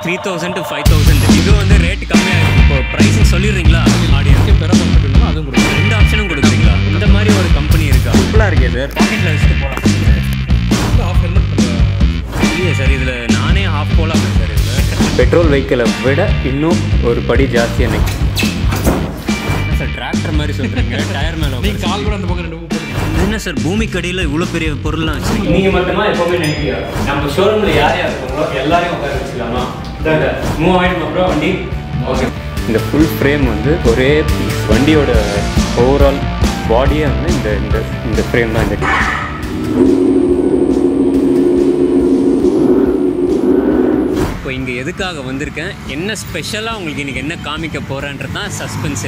Three thousand to five thousand இது வந்து rate கம்மியாக இருக்கு இப்போ ப்ரைஸிங் சொல்லிடுறீங்களா ஆடியன்ஸ் பெற கொடுத்துருக்கோம் அதுவும் கொடுக்கும் ரெண்டு ஆப்ஷனும் கொடுக்குறீங்களா இந்த மாதிரி ஒரு கம்பெனி இருக்கா சிம்பிளாக இருக்கே சார் பாக்கெட்டில் வச்சுட்டு போகலாம் ஆஃப் ஹெல்மெட் நம்ம இல்லையே சார் இதில் நானே ஆஃப் போகலாம் சார் இதில் பெட்ரோல் வெஹிக்கிளை விட இன்னும் ஒரு படி ஜாஸ்தியாக நிற்கும் சார் டிராக்டர் மாதிரி சொல்கிறீங்க டயர் மேலே நீ கால் கூட அந்த பக்கம் ரெண்டு பக்கம் என்ன சார் பூமிக்கு அடியில் இவ்வளோ பெரிய பொருள்லாம் வச்சுருக்கீங்க நீங்கள் மட்டுமா எப்போவுமே நினைக்கிறீங்க நம்ம ஷோரூமில் யார் யார் இருக்காங்களோ எல்லாரையும் உட்கார வச்சுக்கலாமா இதாங்க மூவ் ஆகிடும் அப்புறம் வண்டி ஓகே இந்த ஃபுல் ஃப்ரேம் வந்து ஒரே piece. வண்டியோட ஓவரால் பாடியே வந்து இந்த இந்த இந்த ஃப்ரேம் தான் இந்த இப்போ இங்கே எதுக்காக வந்திருக்கேன் என்ன ஸ்பெஷலாக உங்களுக்கு இன்றைக்கி என்ன காமிக்க போகிறேன்றது தான் சஸ்பென்ஸு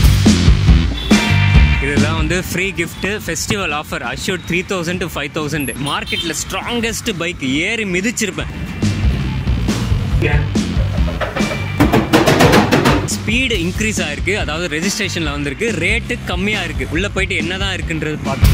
இதெல்லாம் வந்து free gift festival offer assured three thousand to five thousand மார்க்கெட்டில் ஸ்ட்ராங்கஸ்ட் பைக் ஏறி மிதிச்சிருப்பேன் ஸ்பீடு இன்க்ரீஸ் ஆயிருக்கு அதாவது ரெஜிஸ்ட்ரேஷனில் வந்திருக்கு ரேட்டு கம்மியாக இருக்குது உள்ளே போயிட்டு என்ன தான் இருக்குன்றது பார்த்து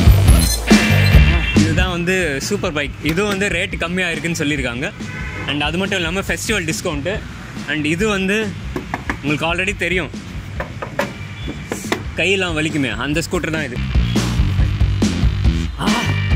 இதுதான் வந்து சூப்பர் பைக் இது வந்து ரேட் கம்மியாக இருக்குன்னு சொல்லியிருக்காங்க அண்ட் அது மட்டும் இல்லாமல் ஃபெஸ்டிவல் டிஸ்கவுண்ட்டு அண்ட் இது வந்து உங்களுக்கு ஆல்ரெடி தெரியும் கையெல்லாம் வலிக்குமே அந்த ஸ்கூட்டர் தான் இது ஆ!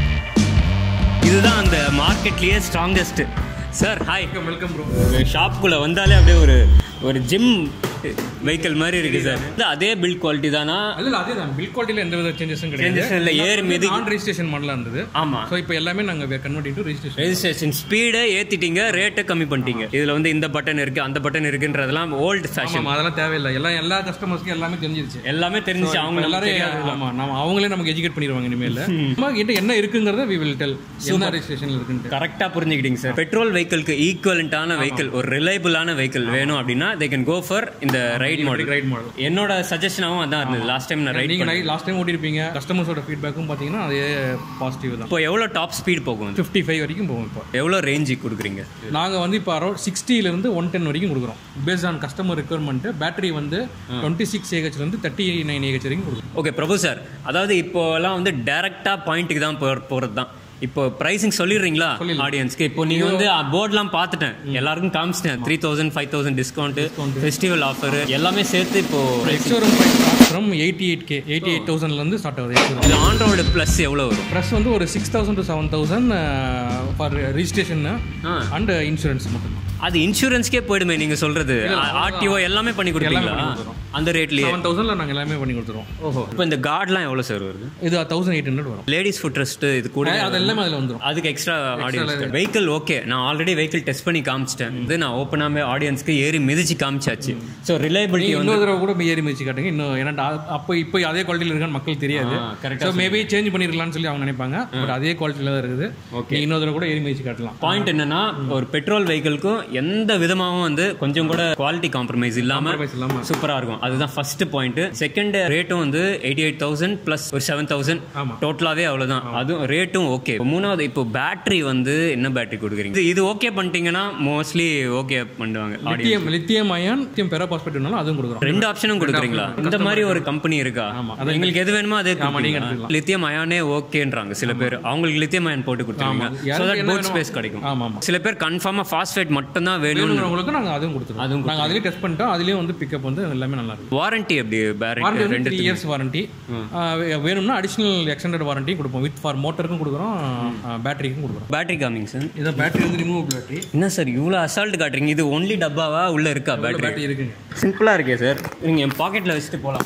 இதுதான் அந்த மார்க்கெட்லேயே strongest sir hi welcome bro ஷாப்புக்குள்ளே வந்தாலே அப்படியே ஒரு ஒரு ஜிம் வெஹிக்கிள் மாதிரி இருக்குது சார் இது அதே பில்ட் குவாலிட்டி தானா இல்ல இல்ல அதே தான் பில் குவாலிட்டியில் எந்த வித சேஞ்சஸும் Changes கிடையாது இல்ல, ஏறி மிதி- நான் ரெஜிஸ்ட்ரேஷன் மாடலாக இருந்தது ஆமாம் ஸோ இப்போ எல்லாமே நாங்கள் கன்வெர்ட் இன்டு ரெஜிஸ்ட்ரேஷன் ரெஜிஸ்ட்ரேஷன் ஸ்பீடை ஏற்றிட்டீங்க ரேட்டை கம்மி பண்ணிட்டீங்க இதில் வந்து இந்த பட்டன் இருக்குது அந்த பட்டன் இருக்குன்றதெல்லாம் ஓல்டு ஃபேஷன் ஆமாம் அதெல்லாம் தேவையில்லை எல்லாம் எல்லா கஸ்டமர்ஸ்க்கும் எல்லாமே தெரிஞ்சிருச்சு எல்லாமே தெரிஞ்சு அவங்க எல்லாரும் ஆமா நம்ம அவங்களே நமக்கு எஜுகேட் பண்ணிடுவாங்க இனிமேல் நம்ம கிட்ட என்ன இருக்குங்கிறத வி வில் டெல் என்ன ரெஜிஸ்ட்ரேஷன்ல இருக்குன்ட்டு கரெக்டாக புரிஞ்சுக்கிட்டீங்க சார் பெட்ரோல் வெஹிக்கிள்க்கு ஈக்குவலண்ட்டான வெஹிக்கிள் ஒரு ரிலையபிளான வெஹிக்கிள் வேணும் அப்படின்னா தே கேன் கோ ஃபார் இந்த ரைட் மாடல் ரைட் மாடல் என்னோட சஜஷனாகவும் அதான் இருந்தது லாஸ்ட் டைம் நான் ரைட் நீங்க லாஸ்ட் டைம் ஓட்டிருப்பீங்க கஸ்டமர்ஸோட ஃபீட்பேக்கும் பார்த்தீங்கன்னா அதே பாசிட்டிவ் தான் இப்போ எவ்வளோ டாப் ஸ்பீட் போகும் இது? ஃபிஃப்டி ஃபைவ் வரைக்கும் போகும் இப்போ எவ்வளோ ரேஞ்சு கொடுக்குறீங்க நாங்கள் வந்து இப்போ அரௌண்ட் சிக்ஸ்டிலேருந்து ஒன் டென் வரைக்கும் கொடுக்குறோம் based on customer requirement battery வந்து டுவெண்ட்டி சிக்ஸ் ஏஹெச்லேருந்து தேர்ட்டி நைன் ஏஹெச் வரைக்கும் கொடுக்குறோம் ஓகே பிரபு சார் அதாவது இப்போலாம் வந்து டைரக்டாக பாயிண்ட்டுக்கு தான் போ போகிறது தான் இப்போ ப்ரைசிங் சொல்லிடுறீங்களா ஆடியன்ஸ்க்கு இப்போ நீங்கள் வந்து போர்ட்லாம் பார்த்துட்டேன் எல்லாருக்கும் காமிச்சிட்டேன் three thousand five thousand discount festival offer எல்லாமே சேர்த்து இப்போ ex showroom price start from eighty eight K eighty eight தௌசண்ட்லேருந்து ஸ்டார்ட் ஆகுது எக்ஸோரம் இது ஆன் ரோடு ப்ளஸ் எவ்வளோ வரும் ப்ளஸ் வந்து ஒரு six thousand to seven thousand for registration ஆ. அண்ட் இன்சூரன்ஸ் மட்டும் அது இன்சூரன்ஸ்க்கே போயிடுமே நீங்கள் சொல்கிறது ஆர்டிஓ எல்லாமே பண்ணி கொடுப்பீங்களா அந்த ரேட்லேயே செவன் தௌசண்டில் நாங்கள் எல்லாமே பண்ணி கொடுத்துருவோம் ஓஹோ இப்போ இந்த கார்டெலாம் எவ்வளோ சார் வருது இது தௌசண்ட் எயிட் ஹண்ட்ரட் வரும் லேடிஸ் ஃபுட் ரெஸ்ட் இது கூட அது எல்லாமே அதில் வந்துடும் அதுக்கு எக்ஸ்ட்ரா ஆடியன்ஸ் வெஹிக்கிள் ஓகே நான் ஆல்ரெடி வெஹிக்கிள் டெஸ்ட் பண்ணி காமிச்சிட்டேன் இது நான் ஓப்பனாகவே ஆடியன்ஸ்க்கு ஏறி மிதிச்சு காமிச்சாச்சு ஸோ ரிலையபிலிட்டி வந்து இன்னொரு தடவை கூட போய் ஏறி மிதிச்சு காட்டுங்க இன்னும் ஏன்னா அப்போ இப்போ அதே குவாலிட்டியில் இருக்கான்னு மக்கள் தெரியாது correct ஸோ மேபி சேஞ்ச் பண்ணிருக்கலாம்னு சொல்லி அவங்க நினைப்பாங்க பட் அதே குவாலிட்டியில் தான் இருக்குது ஓகே இன்னொரு தடவை கூட ஏறி மிதிச்சு காட்டலாம் பாயிண்ட் என்னன்னா ஒரு பெட்ரோல் வெஹிக்கிள்க்கும் எந்த விதமாகவும் வந்து கொஞ்சம் கூட குவாலிட்டி காம்ப்ரமைஸ் இல்லாம Compromise இல்லாம. சூப்பரா இருக்கும் அதுதான் ஃபர்ஸ்ட் பாயிண்ட் செகண்ட் ரேட்டும் வந்து எயிட்டி எயிட் தௌசண்ட் பிளஸ் ஒரு செவன் தௌசண்ட் ஆமா. டோட்டலாவே அவ்வளவுதான் அதுவும் ரேட்டும் ஓகே மூணாவது இப்போ பேட்டரி வந்து என்ன பேட்டரி கொடுக்குறீங்க இது- இது ஓகே பண்ணிட்டீங்கன்னா மோஸ்ட்லி ஓகே பண்ணுவாங்க audience. Lithium lithium ion lithium ferro பாஸ்பேட்னாலும் அதுவும் கொடுக்குறோம் ரெண்டு ஆப்ஷனும் கொடுக்குறீங்களா இந்த மாதிரி ஒரு கம்பெனி இருக்கா எங்களுக்கு எது வேணுமோ அதே நீங்க லித்தியம் அயானே ஓகேன்றாங்க சில பேர் அவங்களுக்கு லித்தியம் அயன் போட்டு கொடுத்துருவாங்க ஸோ தட் போட் ஸ்பேஸ் கிடைக்கும் ஆமா ஆமா சில பேர் கன்ஃபார்மாக ஃபாஸ்பேட் மட்டும் தான் வேணும்னு வேணுங்கிறவங்களுக்கு நாங்கள் அதுவும் கொடுத்துருவோம் அதுவும் நாங்கள் அதுலேயே டெஸ்ட் பண்ணிட்டோம் அதுலேயும் வந்து பிக்கப் வந்து எல்லாமே நல்லா இருக்கு வாரண்டி எப்படி வாரண்டி பேரண்ட் வந்து ரெண்டு த்ரீ இயர்ஸ் வாரண்டி வேணும்னா அடிஷனல் எக்ஸ்டெண்டட் வாரண்டியும் கொடுப்போம் வித் ஃபார் மோட்டருக்கும் கொடுக்குறோம் பேட்டரிக்கும் கொடுக்குறோம் பேட்டரி காமிங் சார் இதை பேட்டரி வந்து ரிமூவ் பேட்டரி என்ன சார் இவ்வளோ அசால்ட் காட்டுறீங்க இது ஒன்லி டப்பாவா உள்ள இருக்கா பேட்டரி பேட்டரி இருக்குங்க சிம்பிளாக இருக்கே சார் நீங்கள் என் பாக்கெட்டில் வச்சுட்டு போகலாம்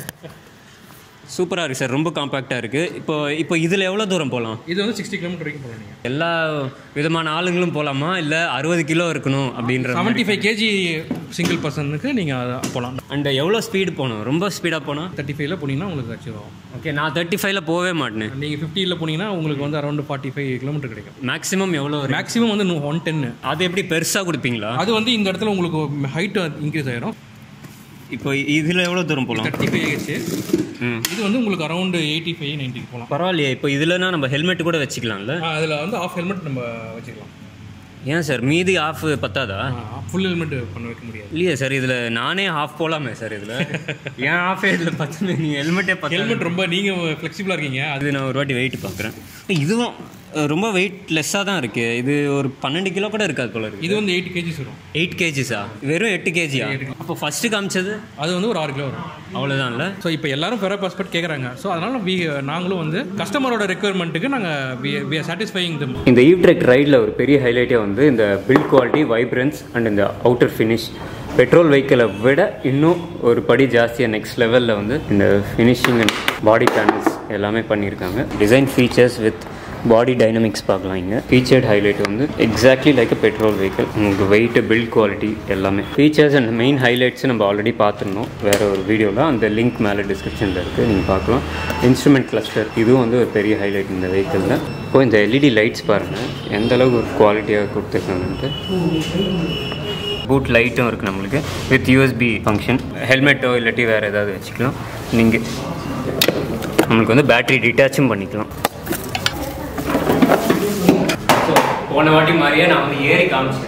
சூப்பராக இருக்குது சார் ரொம்ப காம்பாக்டாக இருக்குது இப்போ இப்போ இதில் எவ்வளோ தூரம் போகலாம் இது வந்து சிக்ஸ்டி கிலோமீட்டர் வரைக்கும் போகலாம் நீங்கள் எல்லா விதமான ஆளுங்களும் போகலாமா இல்லை அறுபது கிலோ இருக்கணும் அப்படின்ற செவன்ட்டி ஃபைவ் கேஜி சிங்கிள் பர்சனுக்கு நீங்கள் போகலாம் அண்ட் எவ்வளோ ஸ்பீடு போகணும் ரொம்ப ஸ்பீடாக போனால் தேர்ட்டி ஃபைவ்ல போனீங்கன்னா உங்களுக்கு அச்சீவ் ஆகும் ஓகே நான் தேர்ட்டி ஃபைவ்ல போகவே மாட்டேன் நீங்கள் ஃபிஃப்டியில் போனீங்கன்னா உங்களுக்கு வந்து அரௌண்ட் ஃபார்ட்டி ஃபைவ் கிலோமீட்டர் கிடைக்கும் மேக்ஸிமம் எவ்வளோ வரும் மேக்ஸிமம் வந்து ஒன் டென்னு அது எப்படி பெருசாக கொடுப்பீங்களா அது வந்து இந்த இடத்துல உங்களுக்கு ஹைட் இன்க்ரீஸ் ஆயிரும் இப்போ இதில் எவ்வளோ தூரம் போகலாம் தேர்ட்டி ஃபைவ் ஆகிடுச்சு ம் இது வந்து உங்களுக்கு அரௌண்ட் எயிட்டி ஃபைவ் நைன்ட்டிக்கு போகலாம் பரவாயில்லையே இப்போ இதுலனா நம்ம ஹெல்மெட் கூட வச்சுக்கலாம்ல அதில் வந்து ஆஃப் ஹெல்மெட் நம்ம வச்சுக்கலாம் ஏன் சார் மீதி ஆஃப் பத்தாதா ஃபுல் ஹெல்மெட் பண்ண வைக்க முடியாது இல்லையே சார் இதில் நானே ஆஃப் போகலாமே சார் இதில் ஏன் ஆஃபே இதில் பத்து நீங்கள் ஹெல்மெட்டே பத்து ஹெல்மெட் ரொம்ப நீங்கள் ஃப்ளெக்சிபிளாக இருக்கீங்க அது நான் ஒரு வாட்டி வெயிட் பார்க்குறேன் இதுவும் ரொம்ப வெயிட் லெஸ்ஸாக தான் இருக்குது இது ஒரு பன்னெண்டு கிலோ கூட இருக்காது போல இருக்கு இது வந்து எயிட் கேஜிஸ் வரும் எயிட் கேஜிஸா வெறும் எட்டு கேஜியா அப்போ ஃபஸ்ட்டு காமிச்சது அது வந்து ஒரு ஆறு கிலோ வரும் அவ்வளோதான்ல ஸோ இப்போ எல்லாரும் ஃபெரோ பாஸ்போர்ட் கேட்குறாங்க ஸோ அதனால வி நாங்களும் வந்து கஸ்டமரோட ரெக்குயர்மெண்ட்டுக்கு நாங்கள் வி ஆர் சாட்டிஸ்ஃபைங் தம் இந்த ஈவ்ட்ரெக் ரைடில் ஒரு பெரிய ஹைலைட்டே வந்து இந்த பில்ட் குவாலிட்டி வைப்ரன்ஸ் அண்ட் இந்த அவுட்டர் ஃபினிஷ் பெட்ரோல் வெஹிக்கிளை விட இன்னும் ஒரு படி ஜாஸ்தியாக நெக்ஸ்ட் லெவலில் வந்து இந்த ஃபினிஷிங் அண்ட் பாடி பேனல்ஸ் எல்லாமே பண்ணியிருக்காங்க design features with body dynamics பார்க்கலாம் இங்கே ஃபீச்சர்ட் ஹைலைட் வந்து exactly like a petrol vehicle உங்களுக்கு வெயிட் பில்ட் குவாலிட்டி எல்லாமே ஃபீச்சர்ஸ் அண்ட் மெயின் ஹைலைட்ஸ் நம்ம ஆல்ரெடி பார்த்துருந்தோம் வேறு ஒரு வீடியோவில் அந்த லிங்க் மேலே டிஸ்கிரிப்ஷனில் இருக்குது நீங்கள் பார்க்கலாம் இன்ஸ்ட்ருமெண்ட் கிளஸ்டர் இதுவும் வந்து ஒரு பெரிய ஹைலைட் இந்த வெஹிக்கிளில் இப்போ இந்த எல்இடி லைட்ஸ் பாருங்கள் எந்த அளவுக்கு ஒரு குவாலிட்டியாக கொடுத்துருக்காங்கன்ட்டு பூட் லைட்டும் இருக்குது நம்மளுக்கு வித் யூஎஸ்பி ஃபங்க்ஷன் ஹெல்மெட்டோ இல்லாட்டி வேறு ஏதாவது வச்சுக்கலாம் நீங்கள் நம்மளுக்கு வந்து பேட்டரி டிட்டாச்சும் பண்ணிக்கலாம் போன வாட்டி மாதிரியே நான் வந்து ஏறி காமிச்சேன்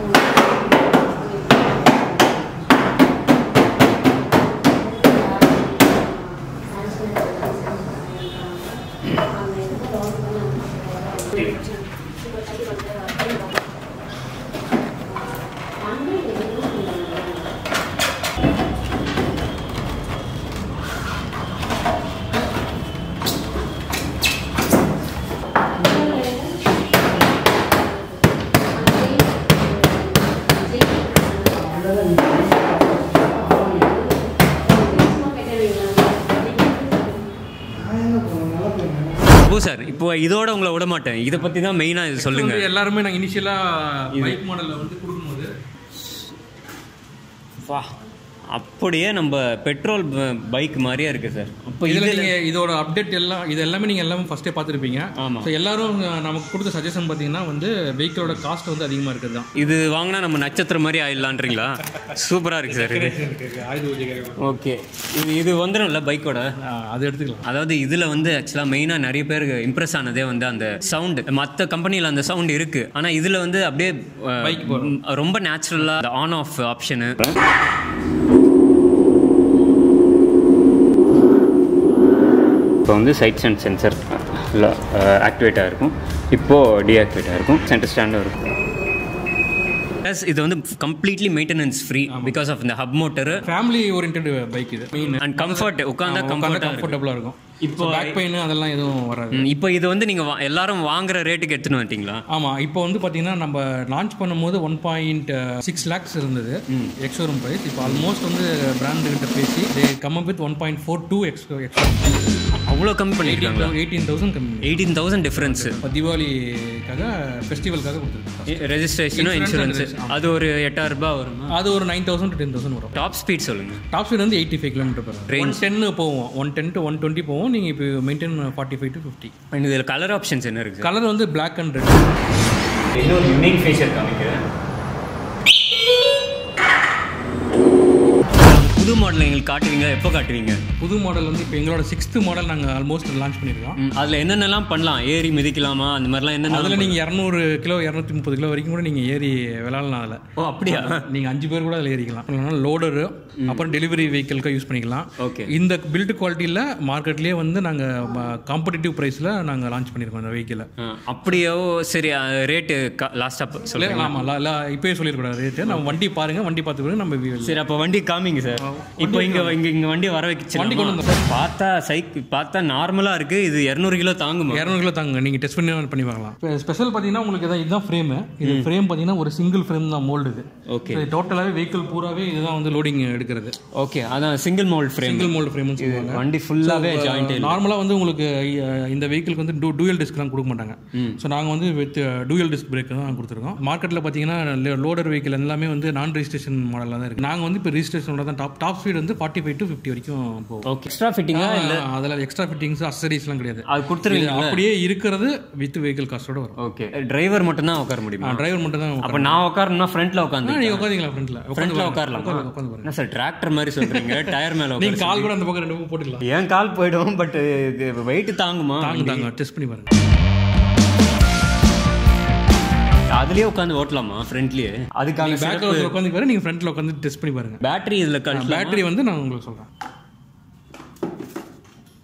பிரபு சார் இப்போ இதோட உங்களை விட மாட்டேன் இதை பற்றி தான் மெயினாக இது சொல்லுங்க வந்து எல்லாருமே நாங்கள் இனிஷியலாக பைக் மாடலில் வந்து கொடுக்கும்போது வா அப்படியே நம்ம பெட்ரோல் பைக் மாதிரியே இருக்கு சார் அப்போ இதில் இதில் நீங்கள் இதோட அப்டேட் எல்லாம் இது எல்லாமே நீங்கள் எல்லாமே ஃபஸ்ட்டே பார்த்துருப்பீங்க ஆமா. ஸோ எல்லாரும் நமக்கு கொடுத்த சஜஷன் பார்த்தீங்கன்னா வந்து வெஹிக்கிளோட காஸ்ட் வந்து அதிகமாக இருக்குது தான் இது வாங்கினா நம்ம நட்சத்திரம் மாதிரி ஆயிடலான்றீங்களா சூப்பராக இருக்கு சார் இது ஆயுத பூஜை ஓகே இது இது வந்துடும்ல பைக்கோட அது எடுத்துக்கலாம் அதாவது இதில் வந்து ஆக்சுவலாக மெயினாக நிறைய பேருக்கு இம்ப்ரெஸ் ஆனதே வந்து அந்த சவுண்டு மற்ற கம்பெனியில் அந்த சவுண்ட் இருக்குது ஆனால் இதில் வந்து அப்படியே Bike ம், ரொம்ப நேச்சுரலாக ஆன் ஆஃப் ஆப்ஷனு இப்போ வந்து சைட் சென்ட் சென்சர் ஆக்டிவேட் ஆகிருக்கும் இப்போது டீஆக்டிவேட் ஆகிருக்கும் சென்டர் ஸ்டாண்டும் இருக்கும் ப்ளஸ் இது வந்து completely maintenance free because of இந்த hub motor family oriented bike இது மெயின் அண்ட் கம்ஃபர்ட் உட்காந்தா கம்ஃபர்ட்டாக கம்ஃபர்டபுளாக இருக்கும் இப்போ இப்போ பேக் பெயின் அதெல்லாம் எதுவும் வராது ம், இப்போ இது வந்து நீங்கள் எல்லாரும் வாங்குற ரேட்டுக்கு எடுத்துன்னு வந்துட்டீங்களா ஆமாம் இப்போ வந்து பார்த்தீங்கன்னா நம்ம லான்ச் பண்ணும்போது ஒன் பாயிண்ட் சிக்ஸ் லேக்ஸ் இருந்தது எக்ஸோரூம் ப்ரைஸ் இப்போ ஆல்மோஸ்ட் வந்து பிராண்டு கிட்ட பேசி they come with one point four two X அவ்வளோ கம்மி பண்ணியிருக்காங்களா எயிட்டீன் தௌசண்ட் கம்மி எயிட்டீன் தௌசண்ட் டிஃப்ரென்ஸு இப்போ தீபாவளிக்காக ஃபெஸ்டிவலுக்காக கொடுத்துருக்கோம் ரெஜிஸ்ட்ரேஷனும் இன்சூரன்ஸ் அது ஒரு எட்டாயிரம் ரூபாய் வருமா அது ஒரு நைன் தௌசண்ட் டென் தௌசண்ட் வரும் டாப் ஸ்பீட் சொல்லுங்கள் டாப் ஸ்பீட் வந்து எயிட்டி ஃபைவ் கிலோமீட்டர் போகும் ஒன் டென்னு போவோம் one ten to one twenty போவோம் நீங்கள் இப்போ maintain forty five to fifty இதில் கலர் ஆப்ஷன்ஸ் என்ன இருக்குது கலர் வந்து பிளாக் அண்ட் ரெட் இன்னொரு யூனிக் ஃபீச்சர் காமிக்கிறேன் புது மாடல் எங்களுக்கு காட்டுவீங்க எப்போ காட்டுவீங்க புது மாடல் வந்து இப்போ எங்களோட சிக்ஸ்த்து மாடல் நாங்கள் ஆல்மோஸ்ட் லான்ச் பண்ணியிருக்கோம் ம், அதுல என்னென்னலாம் பண்ணலாம் ஏறி மிதிக்கலாமா அந்த மாதிரிலாம் என்னென்ன அதில் நீங்கள் இரநூறு கிலோ இரநூத்தி முப்பது கிலோ வரைக்கும் கூட நீங்கள் ஏறி விளாட்லாம் அதில் ஓ அப்படியா நீங்கள் அஞ்சு பேர் கூட அதில் ஏறிக்கலாம் இல்லைனா லோடரு அப்புறம் டெலிவரி வெஹிக்கிள்க்கு யூஸ் பண்ணிக்கலாம் ஓகே இந்த பில்ட் குவாலிட்டியில் மார்க்கெட்லேயே வந்து நாங்கள் காம்படிட்டிவ் ப்ரைஸில் நாங்கள் லான்ச் பண்ணியிருக்கோம் இந்த வெஹிக்கிளை அப்படியோ சரி ரேட்டு லாஸ்ட்டாக இல்லை சொல்லுங்க ஆமாம் இல்லை இப்போயே சொல்லியிருக்கூடாது ரேட்டு நம்ம வண்டி பாருங்கள் வண்டி பார்த்து பிறகு நம்ம we- சரி அப்போ வண்டி காமிங்க சார் இப்போ இங்க இங்க இங்க வண்டி வர வச்சு வண்டி கொண்டு வந்தோம். பார்த்தா சைக் பார்த்தா நார்மலா இருக்கு இது 200 கிலோ தாங்குமா இரநூறு கிலோ தாங்க நீங்கள் டெஸ்ட் பண்ணி பண்ணி பார்க்கலாம் இப்போ ஸ்பெஷல் பார்த்தீங்கன்னா உங்களுக்கு இதான் இதுதான் ஃப்ரேமு இது ஃப்ரேம் பார்த்தீங்கன்னா ஒரு சிங்கிள் ஃப்ரேம் தான் மோல்டு இது ஓகே இது டோட்டலாகவே வெஹிக்கிள் பூராவே இதுதான் வந்து லோடிங் எடுக்கிறது ஓகே அதான் single mould frame single mould ஃப்ரேம்னு சொல்லுவாங்க வண்டி ஃபுல்லாவே ஜாயிண்ட் நார்மலாக வந்து உங்களுக்கு அஹ், இந்த வெஹிக்கிளுக்கு வந்து டூ டூயல் டிஸ்க்லாம் கொடுக்க மாட்டாங்க ஸோ நாங்கள் வந்து வித் டூயல் டிஸ்க் பிரேக் தான் கொடுத்துருக்கோம் மார்க்கெட்டில் பார்த்தீங்கன்னா லோடர் வெஹிக்கிள் எல்லாமே வந்து நான் ரெஜிஸ்ட்ரேஷன் மாடலில் தான் இருக்குது நாங்கள் வந்து இப்போ ரெஜிஸ்ட்ரேஷனோட தான் டாப் டாப் ஸ்பீட் வந்து ஃபார்ட்டி ஃபைவ் டு ஃபிஃப்டி வரைக்கும் போகும் ஓகே எக்ஸ்ட்ரா ஃபிட்டிங்கா அதில் எக்ஸ்ட்ரா ஃபிட்டிங்ஸ் அசரிஸ்லாம் கிடையாது அது கொடுத்துருவீங்க இது அப்படியே இருக்கிறது வித் வெஹிக்கிள் காஸ்ட்டோட வரும் ஓகே டிரைவர் மட்டும் தான் உட்கார முடியுமா டிரைவர் மட்டும் தான் அப்ப நான் உட்காரணும்னா ஃப்ரண்ட்ல உட்காந்து நீங்கள் உட்காந்தீங்களா ஃப்ரண்ட்டில் ஃப்ரண்ட்ல உட்காரலாம் உட்காந்து உட்காந்து பாருங்க என்ன சார் டிராக்டர் மாதிரி சொல்றீங்க டயர் மேல நீங்கள் உட்கார கால் கூட அந்த பக்கம் ரெண்டு பக்கம் போட்டுக்கலாம் என் கால் போயிடும் பட் வெயிட் தாங்குமா தாங்க தாங்க டெஸ்ட் பண்ணி பாருங்க அதுலயே உட்காந்து ஓட்டலாமா ஃப்ரண்ட்லயே அதுக்கான பேக்கில் ஒருத்தர் உட்காந்து பாரு நீங்கள் ஃப்ரண்ட்டில் உட்காந்து டெஸ்ட் பண்ணி பாருங்க பேட்டரி இதுல கழட்டலாம் பேட்டரி வந்து நான் உங்களுக்கு சொல்கிறேன்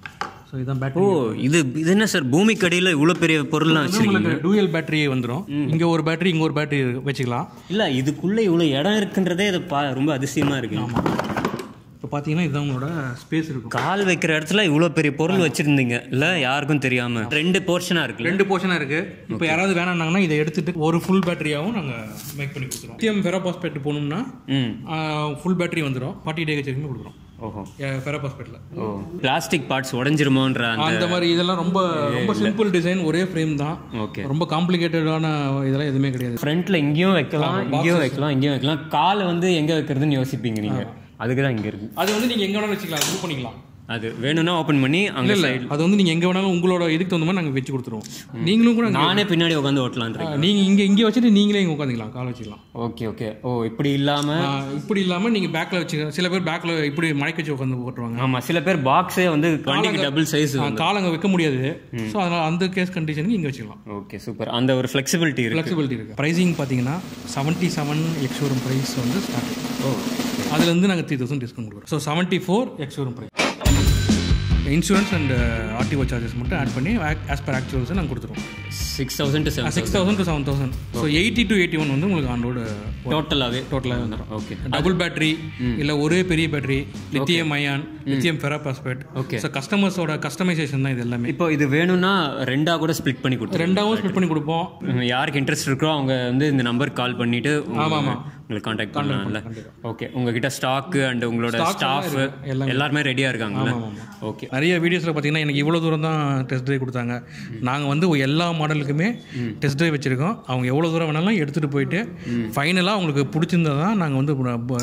ஸோ இதுதான் ஓ பேட்டரி இது இது என்ன சார் பூமிக்கு அடியில் இவ்வளோ பெரிய பொருள்லாம் வச்சிருக்கீங்க உங்களுக்கு டூயல் பேட்டரி வந்துடும் இங்கே ஒரு பேட்டரி இங்கே ஒரு பேட்டரி வச்சுக்கலாம் இல்லை இதுக்குள்ளே இவ்வளோ இடம் இருக்குன்றதே இது பா ரொம்ப அதிசயமாக இருக்கு இப்போ பார்த்தீங்கன்னா இதுதான் உங்களோட ஸ்பேஸ் இருக்கும் கால் வைக்கிற இடத்துல இவ்வளோ பெரிய பொருள் வச்சுருந்தீங்க இல்லை யாருக்கும் தெரியாமல் ரெண்டு போர்ஷனாக இருக்குல்ல ரெண்டு போர்ஷனாக இருக்குது இப்போ யாராவது வேணாம்னாங்கன்னா இதை எடுத்துட்டு ஒரு ஃபுல் பேட்டரியாகவும் நாங்கள் மேக் பண்ணி கொடுத்துருவோம் லித்தியம் ஃபெரோபாஸ்பேட் போகணும்னா ம் ஃபுல் பேட்டரி வந்துடும் ஃபார்ட்டி டே வரைக்கும் கொடுக்குறோம் ஓஹோ ஃபெரோபாஸ்பேட்டில் ஓ பிளாஸ்டிக் பார்ட்ஸ் உடஞ்சிருமோன்ற அந்த அந்த மாதிரி இதெல்லாம் ரொம்ப ரொம்ப சிம்பிள் டிசைன் ஒரே ஃப்ரேம் தான் ஓகே ரொம்ப காம்ப்ளிகேட்டடான இதெல்லாம் எதுவுமே கிடையாது ஃப்ரண்ட்ல இங்கேயும் வைக்கலாம் இங்கேயும் வைக்கலாம் இங்கேயும் வைக்கலாம் காலை வந்து எங்கே வைக்கிறதுன்னு யோசிப்பீங்க நீங்கள் அதுக்கு தான் இங்கே இருக்கு அது வந்து நீங்கள் எங்கே வேணாலும் வச்சுக்கலாம் குரூப் பண்ணிக்கலாம் அது வேணும்னா ஓப்பன் பண்ணி அங்கே இல்லை அது வந்து நீங்கள் எங்கே வேணாலும் உங்களோட இதுக்கு தகுந்த மாதிரி நாங்கள் வச்சு கொடுத்துருவோம் நீங்களும் கூட நானே பின்னாடி உட்காந்து ஓட்டலான்றேன் நீங்கள் இங்கே இங்கே வச்சுட்டு நீங்களே இங்கே உட்காந்துக்கலாம் கால் வச்சுக்கலாம் ஓகே ஓகே ஓ இப்படி இல்லாமல் ஆ, இப்படி இல்லாமல் நீங்கள் பேக்கில் வச்சு சில பேர் பேக்கில் இப்படி மடக்கி வச்சு உட்காந்து போட்டுருவாங்க ஆமாம் சில பேர் பாக்ஸே வந்து வண்டிக்கு டபுள் சைஸ் ஆ, கால் அங்கே வைக்க முடியாது ஸோ அதனால் அந்த கேஸ் கண்டிஷனுக்கு இங்கே வச்சுக்கலாம் ஓகே சூப்பர் அந்த ஒரு ஃப்ளெக்சிபிலிட்டி இருக்கு ஃப்ளெக்சிபிலிட்டி இருக்குது ப்ரைஸிங் பார்த்தீங்கன்னா செவன்ட்டி செவன் எக்ஸ்ஷோரூம் ப்ரைஸ் வந்து ஸ்டார்ட் ஓ அதுலேருந்து நாங்கள் த்ரீ தௌசண்ட் டிஸ்கவுண்ட் கொடுக்குறோம் so seventy four ex showroom price insurance and RTO charges மட்டும் ஆட் பண்ணி ஆஸ் பர் ஆக்சுவல்ஸ் நாங்கள் கொடுத்துருவோம் six thousand to seven six thousand to seven thousand so eighty two eighty one வந்து உங்களுக்கு ஆன் ரோடு டோட்டலாகவே டோட்டலாக வந்துடும் ஓகே டபுள் பேட்டரி இல்லை ஒரே பெரிய battery lithium ion lithium ferro phosphate Okay. So கஸ்டமர்ஸோட கஸ்டமைசேஷன் தான் இது எல்லாமே இப்போ இது வேணும்னா ரெண்டாக கூட ஸ்ப்ளிட் பண்ணி கொடுத்துருவோம் ரெண்டாவும் ஸ்பிட் பண்ணி கொடுப்போம் யாருக்கு இன்ட்ரெஸ்ட் இருக்கோ அவங்க வந்து இந்த நம்பருக்கு கால் பண்ணிட்டு உங்க- உங்களுக்கு காண்டாக்ட் பண்ணலாம்ல ஓகே உங்ககிட்ட ஸ்டாக்கு அண்ட் உங்களோட ஸ்டாஃப் எல்லாருமே ரெடியா இருக்காங்கல்ல ஓகே நிறைய வீடியோஸில் பார்த்தீங்கன்னா எனக்கு இவ்வளோ தூரம் தான் டெஸ்ட் ட்ரைவ் கொடுத்தாங்க நாங்கள் வந்து எல்லா மாடலுக்குமே டெஸ்ட் ட்ரைவ் வச்சுருக்கோம் அவங்க எவ்வளோ தூரம் வேணாலும் எடுத்துகிட்டு போயிட்டு ஃபைனலாக அவங்களுக்கு பிடிச்சிருந்தா தான் நாங்கள் வந்து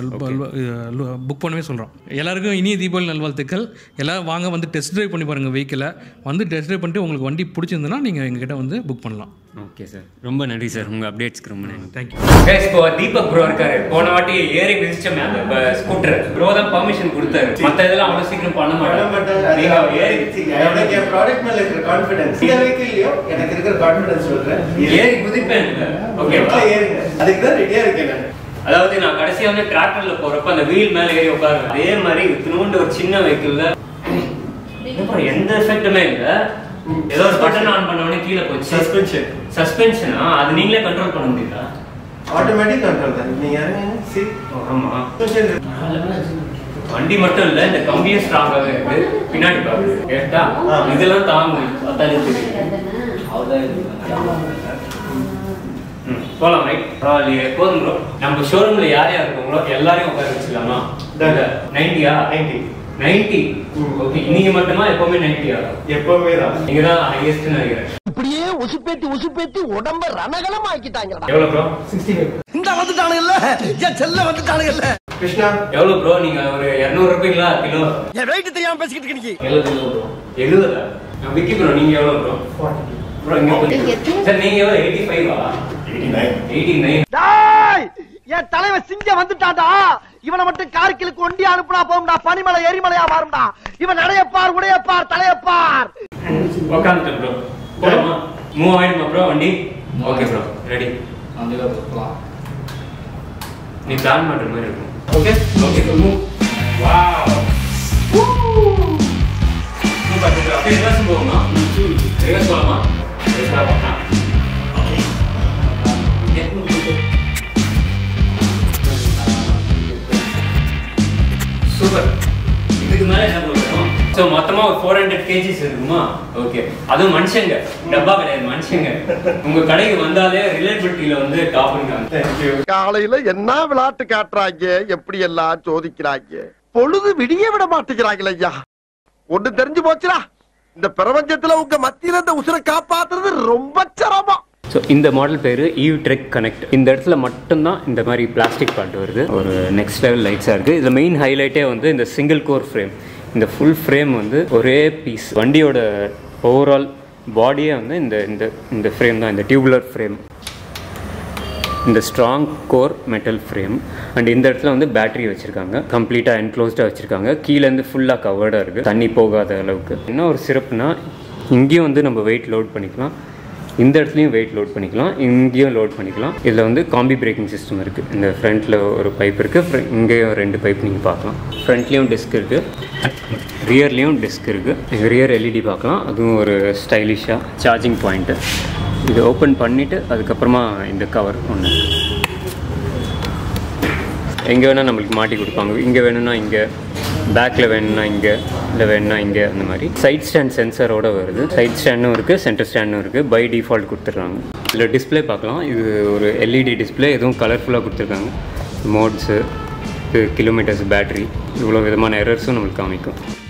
புக் பண்ணவே சொல்கிறோம் எல்லாருக்கும் இனிய தீபாவளி நல்வாழ்த்துக்கள் எல்லாரும் வாங்க வந்து டெஸ்ட் ட்ரைவ் பண்ணி பாருங்கள் வெஹிக்கிளை வந்து டெஸ்ட் ட்ரைவ் பண்ணிட்டு உங்களுக்கு வண்டி பிடிச்சிருந்ததுன்னா நீங்கள் எங்ககிட்ட வந்து புக் பண்ணலாம் ஓகே சார் ரொம்ப நன்றி சார் உங்க அப்டேட்ஸ்க்கு ரொம்ப நன்றி தேங்க்யூ கைஸ் இப்போ தீபக் ப்ரோ இருக்காரு போன வாட்டி ஏறி மிதிச்சோமே அந்த ஸ்கூட்டர் ப்ரோ தான் பர்மிஷன் கொடுத்தாரு மத்த இதெல்லாம் அவ்வளவு சீக்கிரம் பண்ண மாட்டாங்க நீங்க ஏறி எனக்கு என் ப்ராடக்ட் மேல இருக்கிற கான்ஃபிடன்ஸ் இந்த வெஹிக்கிள்லயும் எனக்கு இருக்கிற கான்ஃபிடன்ஸ் சொல்றேன் ஏறி குதிப்பேன் ஓகே ஓகே ஏறுங்க அதுக்கு தான் ரெடியா இருக்கேன் நான் அதாவது நான் கடைசியா வந்து டிராக்டர்ல போறப்ப அந்த வீல் மேல ஏறி உட்காருவேன் அதே மாதிரி இத்தினோண்டு ஒரு சின்ன வெஹிக்கிள்ல எந்த எஃபெக்ட்டுமே இல்ல ஏதோ ஒரு பட்டன் ஆன் பண்ண உடனே கீழே போச்சு சஸ்பென்ஷன் சஸ்பென்ஷனா அது நீங்களே கண்ட்ரோல் பண்ண முடியுதா ஆட்டோமேட்டிக் கண்ட்ரோல் தான் நீங்க இறங்குங்க சி ஆமா சஸ்பென்ஷன் வண்டி மட்டும் இல்ல இந்த கம்பியே ஸ்ட்ராங்காவே இருக்கு பின்னாடி பாரு கேட்டா இதெல்லாம் தாங்கும் பார்த்தாலே தெரியும் ம், போலாம் ரைட் பரவாயில்லையே போதும் ப்ரோ நம்ம ஷோரூம்ல யார் யார் இருக்காங்களோ எல்லாரையும் உட்கார வச்சுக்கலாமா Done. நைன்டியா 90 நைன்டி ஓகே இன்னைக்கு மட்டுமா எப்பவுமே நைன்டியா எப்பவுமே தான் நீங்க தான் ஹையஸ்ட் நினைக்கிறேன் இப்படியே உசுப்பேத்தி உசுப்பேத்தி உடம்ப ரணகலம் ஆக்கிட்டாங்கடா எவ்வளவு ப்ரோ சிக்ஸ்டி ஃபைவ் இந்த வந்துட்டானுங்கல்ல என் செல்ல வந்துட்டானுங்கல்ல கிருஷ்ணா எவ்வளவு ப்ரோ நீங்க ஒரு இருநூறு ரூபாய்ங்களா கிலோ என் வெயிட் தெரியாம பேசிக்கிட்டு இருக்கீங்க எழுபது கிலோ ப்ரோ எழுபதா விக்கி ப்ரோ நீங்க எவ்வளவு ப்ரோ ப்ரோ இங்க கொஞ்சம். சார் நீங்க எவ்வளவு எயிட்டி ஃபைவா எயிட்டி நைன் எயிட்டி நைன் டேய் என் தலைவன் சிங்க வந்துட்டான்டா இவனை மட்டும் கார்கிலுக்கு ஒண்டி அனுப்புனா போகும்டா பனிமலை எரிமலையா மாறும்டா இவன் நடையப்பார் உடையப்பார் தலையப்பார் உட்காந்துட்டேன் ப்ரோ போலாமா மூவ் ஆயிடுமா ப்ரோ வண்டி ஓகே ப்ரோ ரெடி நீ பிளான் பண்ற மாதிரி இருக்கும் okay okay move wow super super அப்படியே ரிவர்ஸ் போகுமா ரிவர்ஸ் போலாமா ரிவர்ஸ் போலாமா சூப்பர் இதுக்கு மேல என்ன பண்ணுவோம் ஸோ மொத்தமா ஒரு ஃபோர் ஹண்ட்ரட் கேஜிஸ் இருக்குமா ஓகே அதுவும் மனுஷங்க டப்பா கிடையாது மனுஷங்க உங்க கடைக்கு வந்தாலே ரிலேபிலிட்டியில வந்து டாப்ங்க தேங்க்யூ காலையில என்ன விளையாட்டு காட்டுறாங்க எப்படி எல்லாம் சோதிக்கிறாங்க பொழுது விடிய விட மாட்டேங்கிறாங்களே ஐயா ஒண்ணு தெரிஞ்சு போச்சுடா இந்த பிரபஞ்சத்துல உங்க மத்தியில இந்த உசுரை காப்பாத்துறது ரொம்ப சிரமம் ஸோ இந்த மாடல் பேர் ஈவ் ட்ரெக் கனெக்ட் இந்த இடத்துல மட்டும்தான் இந்த மாதிரி பிளாஸ்டிக் பார்ட் வருது ஒரு நெக்ஸ்ட் லெவல் லைட்ஸாக இருக்குது இதில் மெயின் ஹைலைட்டே வந்து இந்த சிங்கிள் கோர் ஃப்ரேம் இந்த ஃபுல் ஃப்ரேம் வந்து ஒரே பீஸ் வண்டியோட ஓவரால் பாடியே வந்து இந்த இந்த இந்த ஃப்ரேம் தான் இந்த டியூபுலர் ஃப்ரேம் இந்த strong core metal frame and இந்த இடத்துல வந்து பேட்டரி வச்சுருக்காங்க கம்ப்ளீட்டாக என்க்ளோஸ்டாக வச்சுருக்காங்க கீழேருந்து ஃபுல்லாக கவர்டாக இருக்குது தண்ணி போகாத அளவுக்கு என்ன ஒரு சிறப்புனா இங்கேயும் வந்து நம்ம வெயிட் லோட் பண்ணிக்கலாம் இந்த இடத்துலையும் வெயிட் லோட் பண்ணிக்கலாம் இங்கேயும் லோட் பண்ணிக்கலாம் இதில் வந்து காம்பி பிரேக்கிங் சிஸ்டம் இருக்குது இந்த ஃப்ரண்ட்டில் ஒரு பைப் இருக்குது இங்கேயும் ரெண்டு பைப் நீங்கள் பார்க்கலாம் ஃப்ரண்ட்லேயும் டிஸ்க் இருக்குது ரியர்லேயும் டிஸ்க் இருக்குது ரியர் எல்இடி பார்க்கலாம் அதுவும் ஒரு ஸ்டைலிஷாக சார்ஜிங் பாயிண்ட்டு இது ஓப்பன் பண்ணிவிட்டு அதுக்கப்புறமா இந்த கவர் ஒன்று எங்கே வேணால் நம்மளுக்கு மாட்டி கொடுப்பாங்க இங்கே வேணும்னா இங்கே பேக்கில் வேணும்னா இங்கே இல்லை வேணும்னா இங்கே அந்த மாதிரி சைட் ஸ்டாண்ட் சென்சரோட வருது சைட் ஸ்டாண்டும் இருக்குது சென்டர் ஸ்டாண்டும் இருக்குது பை டிஃபால்ட் கொடுத்துட்றாங்க இதில் டிஸ்ப்ளே பார்க்கலாம் இது ஒரு எல்இடி டிஸ்ப்ளே எதுவும் கலர்ஃபுல்லாக கொடுத்துருக்காங்க மோட்ஸு கிலோமீட்டர்ஸ் பேட்ரி இவ்வளோ விதமான எரர்ஸும் நம்மளுக்கு காமிக்கும்